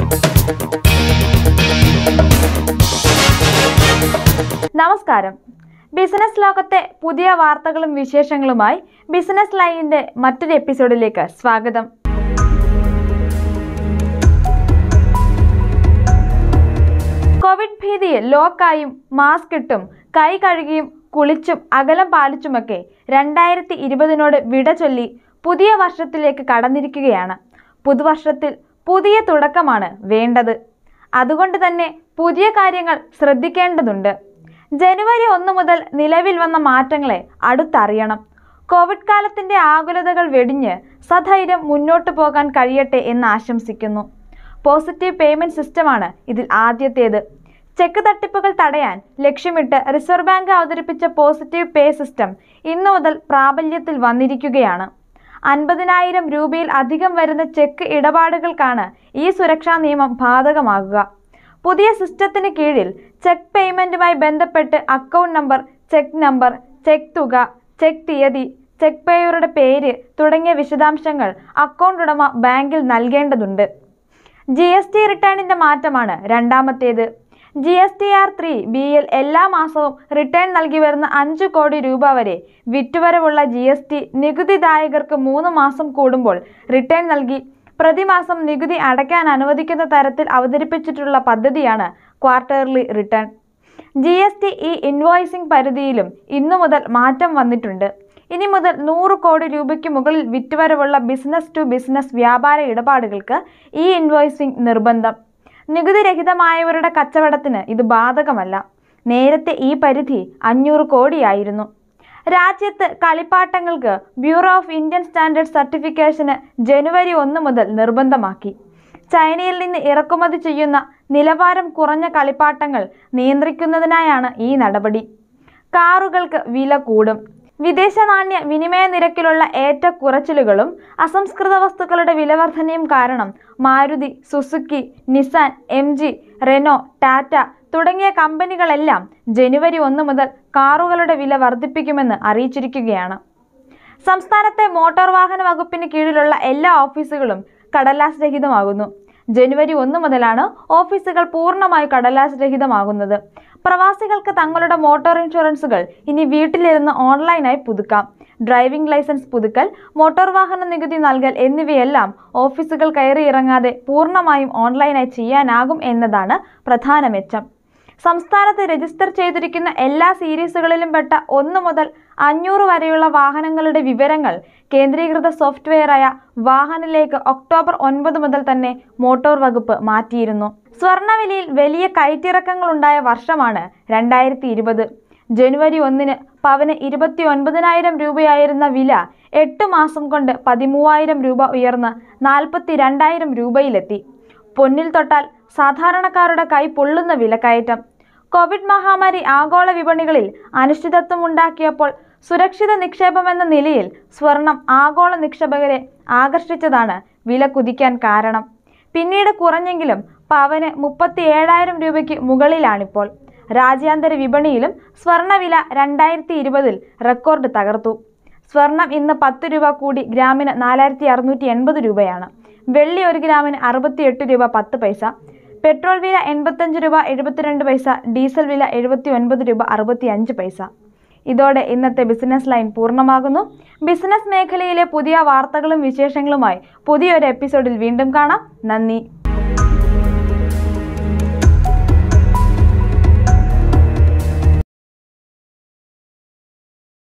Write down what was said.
നമസ്കാരം ബിസിനസ് ലോകത്തെ പുതിയ വാർത്തകളും വിശേഷങ്ങളുമായി ബിസിനസ് ലൈനിന്റെ മറ്റൊരു എപ്പിസോഡിലേക്ക് സ്വാഗതം കോവിഡ് ഭീതിയിൽ ലോക്കായും മാസ്ക് ഇട്ടും കൈ കഴുകിയും കുളിച്ചും അകലം പാലിച്ചുമൊക്കെ രണ്ടായിരത്തി ഇരുപതിനോട് വിട ചൊല്ലി പുതിയ വർഷത്തിലേക്ക് കടന്നിരിക്കുകയാണ് പുതുവർഷത്തിൽ പുതിയ തുടക്കമാണ് വേണ്ടത് അതുകൊണ്ട് തന്നെ പുതിയ കാര്യങ്ങൾ ശ്രദ്ധിക്കേണ്ടതുണ്ട് ജനുവരി ഒന്ന് മുതൽ നിലവിൽ വന്ന മാറ്റങ്ങളെ അടുത്തറിയണം കോവിഡ് കാലത്തിന്റെ ആകുലതകൾ വെടിഞ്ഞ് സധൈര്യം മുന്നോട്ട് പോകാൻ കഴിയട്ടെ എന്ന് ആശംസിക്കുന്നു പോസിറ്റീവ് പേയ്മെന്റ് സിസ്റ്റമാണ് ഇതിൽ ആദ്യത്തേത് ചെക്ക് തട്ടിപ്പുകൾ തടയാൻ ലക്ഷ്യമിട്ട് റിസർവ് ബാങ്ക് അവതരിപ്പിച്ച പോസിറ്റീവ് പേ സിസ്റ്റം ഇന്നു മുതൽ പ്രാബല്യത്തിൽ വന്നിരിക്കുകയാണ് അൻപതിനായിരം രൂപയിൽ അധികം വരുന്ന ചെക്ക് ഇടപാടുകൾക്കാണ് ഈ സുരക്ഷാ നിയമം ബാധകമാകുക പുതിയ സിസ്റ്റത്തിന് കീഴിൽ ചെക്ക് പേയ്മെന്റുമായി ബന്ധപ്പെട്ട് account number cheque number cheque തുക ചെക്ക് തീയതി ചെക്ക് പേയറുടെ പേര് തുടങ്ങിയ വിശദാംശങ്ങൾ അക്കൗണ്ട് ഉടമ ബാങ്കിൽ നൽകേണ്ടതുണ്ട് ജി എസ് ടി റിട്ടേണിന്റെ മാറ്റമാണ് രണ്ടാമത്തേത് G S T R three B എൽ എല്ലാ മാസവും റിട്ടേൺ നൽകി വരുന്ന അഞ്ച് കോടി രൂപ വരെ വിറ്റുവരവുള്ള ജി എസ് ടി നികുതിദായകർക്ക് മൂന്ന് മാസം കൂടുമ്പോൾ റിട്ടേൺ നൽകി പ്രതിമാസം നികുതി അടയ്ക്കാൻ അനുവദിക്കുന്ന തരത്തിൽ അവതരിപ്പിച്ചിട്ടുള്ള പദ്ധതിയാണ് quarterly return G S T e invoicing പരിധിയിലും ഇന്നു മുതൽ മാറ്റം വന്നിട്ടുണ്ട് ഇനി മുതൽ നൂറ് കോടി രൂപയ്ക്ക് മുകളിൽ വിറ്റുവരവുള്ള ബിസിനസ് ടു ബിസിനസ് വ്യാപാര ഇടപാടുകൾക്ക് ഈ ഇൻവോയ്സിംഗ് നിർബന്ധം നികുതിരഹിതമായവരുടെ കച്ചവടത്തിന് ഇത് ബാധകമല്ല നേരത്തെ ഈ പരിധി അഞ്ഞൂറ് കോടിയായിരുന്നു രാജ്യത്ത് കളിപ്പാട്ടങ്ങൾക്ക് ബ്യൂറോ ഓഫ് ഇന്ത്യൻ സ്റ്റാൻഡേർഡ് സർട്ടിഫിക്കേഷന് ജനുവരി ഒന്ന് മുതൽ നിർബന്ധമാക്കി ചൈനയിൽ നിന്ന് ഇറക്കുമതി ചെയ്യുന്ന നിലവാരം കുറഞ്ഞ കളിപ്പാട്ടങ്ങൾ നിയന്ത്രിക്കുന്നതിനായാണ് ഈ നടപടി കാറുകൾക്ക് വില കൂടും വിദേശ നാണ്യ വിനിമയ നിരക്കിലുള്ള ഏറ്റക്കുറച്ചിലുകളും അസംസ്കൃത വസ്തുക്കളുടെ വിലവർധനയും കാരണം Maruti Suzuki Nissan M G Renault Tata തുടങ്ങിയ കമ്പനികളെല്ലാം ജനുവരി ഒന്ന് മുതൽ കാറുകളുടെ വില വർദ്ധിപ്പിക്കുമെന്ന് അറിയിച്ചിരിക്കുകയാണ് സംസ്ഥാനത്തെ മോട്ടോർ വാഹന വകുപ്പിന് കീഴിലുള്ള എല്ലാ ഓഫീസുകളും കടലാസ് രഹിതമാകുന്നു ജനുവരി ഒന്ന് മുതലാണ് ഓഫീസുകൾ പൂർണ്ണമായി കടലാസ് രഹിതമാകുന്നത് പ്രവാസികൾക്ക് തങ്ങളുടെ മോട്ടോർ ഇൻഷുറൻസുകൾ ഇനി വീട്ടിലിരുന്ന് ഓൺലൈനായി പുതുക്കാം ഡ്രൈവിംഗ് ലൈസൻസ് പുതുക്കൽ മോട്ടോർ വാഹന നികുതി നൽകൽ എന്നിവയെല്ലാം ഓഫീസുകൾ കയറി ഇറങ്ങാതെ പൂർണ്ണമായും ഓൺലൈനായി ചെയ്യാനാകും എന്നതാണ് പ്രധാന മെച്ചം സംസ്ഥാനത്ത് രജിസ്റ്റർ ചെയ്തിരിക്കുന്ന എല്ലാ സീരീസുകളിലും പെട്ട ഒന്ന് മുതൽ അഞ്ഞൂറ് വരെയുള്ള വാഹനങ്ങളുടെ വിവരങ്ങൾ കേന്ദ്രീകൃത സോഫ്റ്റ്വെയറായ വാഹനിലേക്ക് ഒക്ടോബർ ഒൻപത് മുതൽ തന്നെ മോട്ടോർ വകുപ്പ് മാറ്റിയിരുന്നു സ്വർണ്ണവിലയിൽ വലിയ കയറ്റിറക്കങ്ങളുണ്ടായ വർഷമാണ് രണ്ടായിരത്തി ഇരുപത് ജനുവരി ഒന്നിന് പവന് ഇരുപത്തി ഒൻപതിനായിരം രൂപയായിരുന്ന വില എട്ട് മാസം കൊണ്ട് പതിമൂവായിരം രൂപ ഉയർന്ന് നാൽപ്പത്തി രണ്ടായിരം രൂപയിലെത്തി പൊന്നിൽ തൊട്ടാൽ സാധാരണക്കാരുടെ കൈ പൊള്ളുന്ന വിലക്കയറ്റം കോവിഡ് മഹാമാരി ആഗോള വിപണികളിൽ അനിശ്ചിതത്വം ഉണ്ടാക്കിയപ്പോൾ സുരക്ഷിത നിക്ഷേപമെന്ന നിലയിൽ സ്വർണം ആഗോള നിക്ഷേപകരെ ആകർഷിച്ചതാണ് വില കുതിക്കാൻ കാരണം പിന്നീട് കുറഞ്ഞെങ്കിലും പവന് മുപ്പത്തി ഏഴായിരം രൂപയ്ക്ക് മുകളിലാണിപ്പോൾ രാജ്യാന്തര വിപണിയിലും സ്വർണ്ണവില രണ്ടായിരത്തി ഇരുപതിൽ റെക്കോർഡ് തകർത്തു സ്വർണം ഇന്ന് പത്ത് രൂപ കൂടി ഗ്രാമിന് നാലായിരത്തി അറുന്നൂറ്റി എൺപത് രൂപയാണ് വെള്ളി ഒരു ഗ്രാമിന് അറുപത്തിയെട്ട് രൂപ പത്ത് പൈസ പെട്രോൾ വില എൺപത്തഞ്ച് രൂപ എഴുപത്തിരണ്ട് പൈസ ഡീസൽ വില എഴുപത്തി ഒൻപത് രൂപ അറുപത്തി അഞ്ച് പൈസ ഇതോടെ ഇന്നത്തെ ബിസിനസ് ലൈൻ പൂർണ്ണമാകുന്നു ബിസിനസ് മേഖലയിലെ പുതിയ വാർത്തകളും വിശേഷങ്ങളുമായി പുതിയൊരു എപ്പിസോഡിൽ വീണ്ടും കാണാം നന്ദി